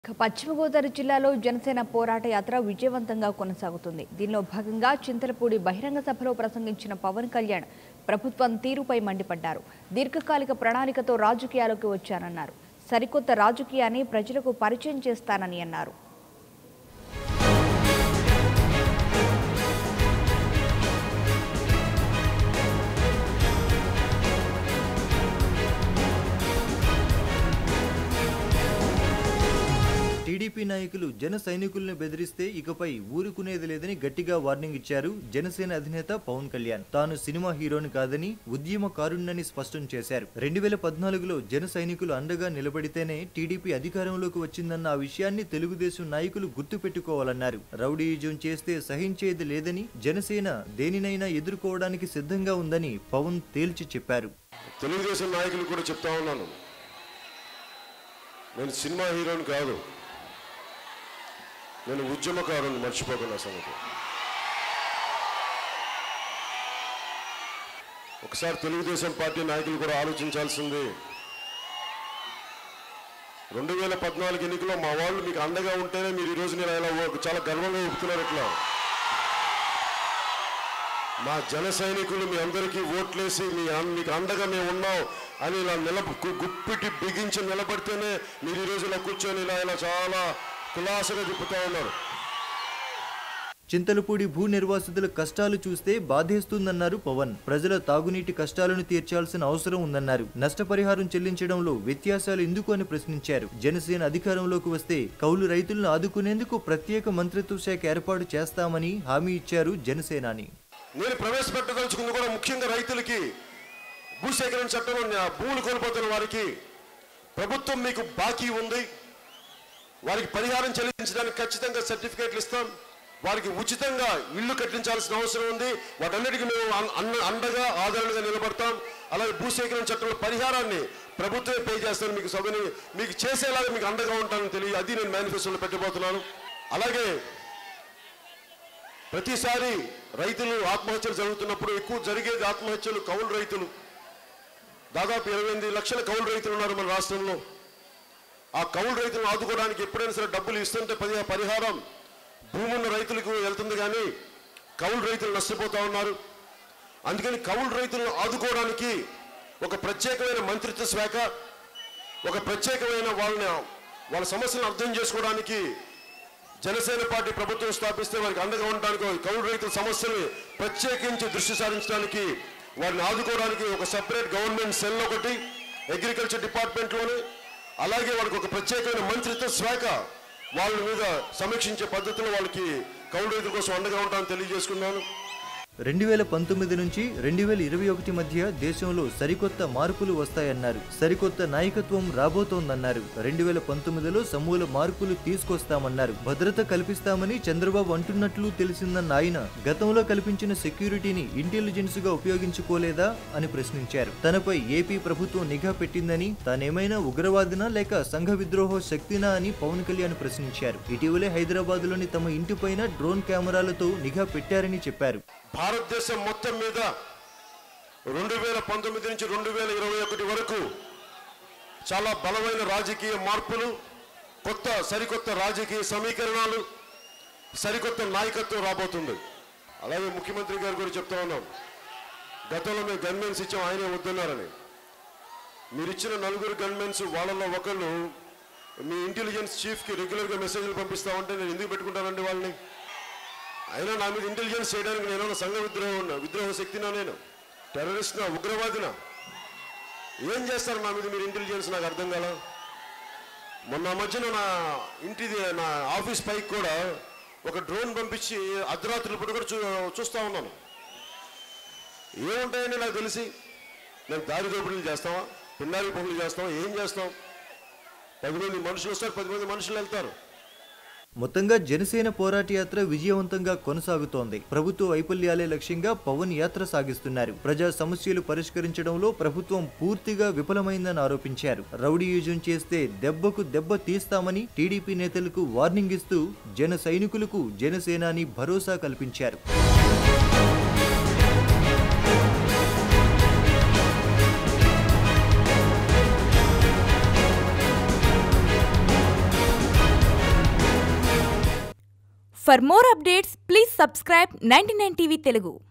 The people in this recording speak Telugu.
ఇక పశ్చిమ గోదావరి జిల్లాలో జనసేన పోరాట యాత్ర విజయవంతంగా కొనసాగుతుంది దీనిలో భాగంగా చింతలపూడి బహిరంగ సభలో ప్రసంగించిన పవన్ కళ్యాణ్ ప్రభుత్వం తీరుపై మండిపడ్డారు దీర్ఘకాలిక ప్రణాళికతో రాజకీయాల్లోకి వచ్చానన్నారు సరికొత్త రాజకీయాన్ని ప్రజలకు పరిచయం చేస్తానని అన్నారు టీడీపీ నాయకులు జన సైనికులను బెదిరిస్తే ఇకపై ఊరుకునేది లేదని గట్టిగా వార్నింగ్ ఇచ్చారు జనసేన అధినేత పవన్ కళ్యాణ్ తాను సినిమా హీరోని కాదని ఉద్యమకారుణ్ణని స్పష్టం చేశారు రెండు వేల పద్నాలుగులో జన సైనికులు అండగా నిలబడితేనే టీడీపీ అధికారంలోకి వచ్చిందన్న ఆ విషయాన్ని తెలుగుదేశం నాయకులు గుర్తుపెట్టుకోవాలన్నారు రౌడీయుజం చేస్తే సహించేది లేదని జనసేన దేనినైనా ఎదుర్కోవడానికి సిద్ధంగా ఉందని పవన్ తేల్చి చెప్పారు తెలుగుదేశం నాయకులు కూడా చెప్తా ఉన్నాను నేను సినిమా హీరోని కాదు నేను ఉద్యమకారుని మర్చిపోకున్న సంగతి ఒకసారి తెలుగుదేశం పార్టీ నాయకులు కూడా ఆలోచించాల్సింది రెండు వేల పద్నాలుగు ఎన్నికల్లో మా వాళ్ళు మీకు అండగా ఉంటేనే మీరు ఈరోజు నేను ఇలా ఓ- చాలా గర్వంగా ఒప్పుతున్నారు ఇట్లా మా జన సైనికులు మీ అందరికీ ఓట్లేసి మీ అన్- మీకు అండగా మేము ఉన్నాం అని ఇలా నిలబ గు- గుప్పిటి బిగించి నిలబడితేనే మీరు ఈ రోజు ఇలా కూర్చొని ఇలా ఇలా చాలా కులాసగా తిప్పుతా ఉన్నారు చింతలపూడి భూ నిర్వాసితుల కష్టాలు చూస్తే బాధేస్తుందన్నారు పవన్ ప్రజల తాగునీటి కష్టాలను తీర్చాల్సిన అవసరం ఉందన్నారు నష్టపరిహారం చెల్లించడంలో వ్యత్యాసాలు ఎందుకు అని ప్రశ్నించారు జనసేన అధికారంలోకి వస్తే కౌలు రైతులను ఆదుకునేందుకు ప్రత్యేక మంత్రిత్వ శాఖ ఏర్పాటు చేస్తామని హామీ ఇచ్చారు జనసేనాని నేను ప్రవేశపెట్టదలుచుకుంది కూడా ముఖ్యంగా రైతులకి భూసేకరణ చట్టంలో న్యా- భూములు కోల్పోతున్న వారికి ప్రభుత్వం మీకు బాకీ ఉంది వారికి పరిహారం చెల్లించడానికి ఖచ్చితంగా సర్టిఫికేట్లు ఇస్తాం వారికి ఉచితంగా ఇల్లు కట్టించాల్సిన అవసరం ఉంది వాటన్నిటికీ మేము అన్- అన్న- అండగా ఆదరణగా నిలబడతాం అలాగే భూసేకరణ చట్టంలో పరిహారాన్ని ప్రభుత్వమే పే చేస్తాను మీకు సభని మీకు చేసేలాగా మీకు అండగా ఉంటానని తెలియ అది నేను మేనిఫెస్టోలో పెట్టబోతున్నాను అలాగే ప్రతిసారి రైతులు ఆత్మహత్యలు జరుగుతున్నప్పుడు ఎక్కువ జరిగేది ఆత్మహత్యలు కౌలు రైతులు దాదాపు ఇరవై ఎనిమిది లక్షల కౌలు రైతులు ఉన్నారు మన రాష్ట్రంలో ఆ కౌలు రైతులను ఆదుకోవడానికి ఎప్పుడైనా సరే డబ్బులు ఇస్తుంటే పది పరిహారం భూమి ఉన్న రైతులకు వెళ్తుంది కానీ కౌలు రైతులు నష్టపోతా ఉన్నారు అందుకని కౌలు రైతులను ఆదుకోవడానికి ఒక ప్రత్యేకమైన మంత్రిత్వ శాఖ ఒక ప్రత్యేకమైన వాళ్ళని వాళ్ళ సమస్యలను అర్థం చేసుకోవడానికి జనసేన పార్టీ ప్రభుత్వం స్థాపిస్తే వారికి అండగా ఉండడానికి కౌలు రైతుల సమస్యల్ని ప్రత్యేకించి దృష్టి సారించడానికి వారిని ఆదుకోవడానికి ఒక సపరేట్ గవర్నమెంట్ సెల్ ఒకటి అగ్రికల్చర్ డిపార్ట్మెంట్లోనే అలాగే వారికి ఒక ప్రత్యేకమైన మంత్రిత్వ శాఖ వాళ్ళ మీద సమీక్షించే పద్ధతిలో వాళ్ళకి కౌలు రైతుల కోసం అండగా ఉంటామని తెలియజేసుకున్నాను రెండు వేల పంతొమ్మిది నుంచి రెండు వేల ఇరవై ఒకటి మధ్య దేశంలో సరికొత్త మార్పులు వస్తాయన్నారు సరికొత్త నాయకత్వం రాబోతోందన్నారు రెండు వేల పంతొమ్మిదిలో సమూల మార్పులు తీసుకొస్తామన్నారు భద్రత కల్పిస్తామని చంద్రబాబు అంటున్నట్లు తెలిసిందన్న ఆయన గతంలో కల్పించిన సెక్యూరిటీని ఇంటెలిజెన్స్ గా ఉపయోగించుకోలేదా అని ప్రశ్నించారు తనపై ఏపీ ప్రభుత్వం నిఘా పెట్టిందని తానేమైనా ఉగ్రవాదినా లేక సంఘ విద్రోహ శక్తినా అని పవన్ కళ్యాణ్ ప్రశ్నించారు ఇటీవలే హైదరాబాద్ లోని తమ ఇంటిపైన డ్రోన్ కెమెరాలతో నిఘా పెట్టారని చెప్పారు భారతదేశం మొత్తం మీద రెండు వేల పంతొమ్మిది నుంచి రెండు వేల ఇరవై ఒకటి వరకు చాలా బలమైన రాజకీయ మార్పులు కొత్త సరికొత్త రాజకీయ సమీకరణాలు సరికొత్త నాయకత్వం రాబోతుంది అలాగే ముఖ్యమంత్రి గారు కూడా చెప్తా ఉన్నాం గతంలో మేము గన్మెన్స్ ఇచ్చాం ఆయనే వద్దన్నారని మీరు ఇచ్చిన నలుగురు గన్మెన్స్ వాళ్ళలో ఒకళ్ళు మీ ఇంటెలిజెన్స్ చీఫ్కి రెగ్యులర్గా మెసేజ్లు పంపిస్తా ఉంటే నేను ఎందుకు పెట్టుకుంటానండి వాళ్ళని అయినా నా మీద ఇంటెలిజెన్స్ చేయడానికి నేను సంఘ విద్రోహం విద్రోహ శక్తినా నేను టెర్రరిస్ట్నా ఉగ్రవాదినా ఏం చేస్తారు నా మీద మీరు ఇంటెలిజెన్స్ నాకు అర్థం కాల మొన్న మధ్యన నా ఇంటిది నా ఆఫీస్ పైకి కూడా ఒక డ్రోన్ పంపించి అర్ధరాత్రుల పూట కూడా చూ చూస్తూ ఉన్నాను ఏముంటాయని నాకు తెలిసి నేను దారి దోపిడీలు చేస్తావా పిన్నారి పనులు చేస్తావా ఏం చేస్తాం పది మంది మనుషులు వస్తారు పది మంది మనుషులు వెళ్తారు మొత్తంగా జనసేన పోరాట యాత్ర విజయవంతంగా కొనసాగుతోంది ప్రభుత్వ వైఫల్యాలే లక్ష్యంగా పవన్ యాత్ర సాగిస్తున్నారు ప్రజా సమస్యలు పరిష్కరించడంలో ప్రభుత్వం పూర్తిగా విఫలమైందని ఆరోపించారు రౌడీయుజం చేస్తే దెబ్బకు దెబ్బ తీస్తామని టీడీపీ నేతలకు వార్నింగ్ ఇస్తూ జన సైనికులకు జనసేనాని భరోసా కల్పించారు for more updates please subscribe ninety TV Telugu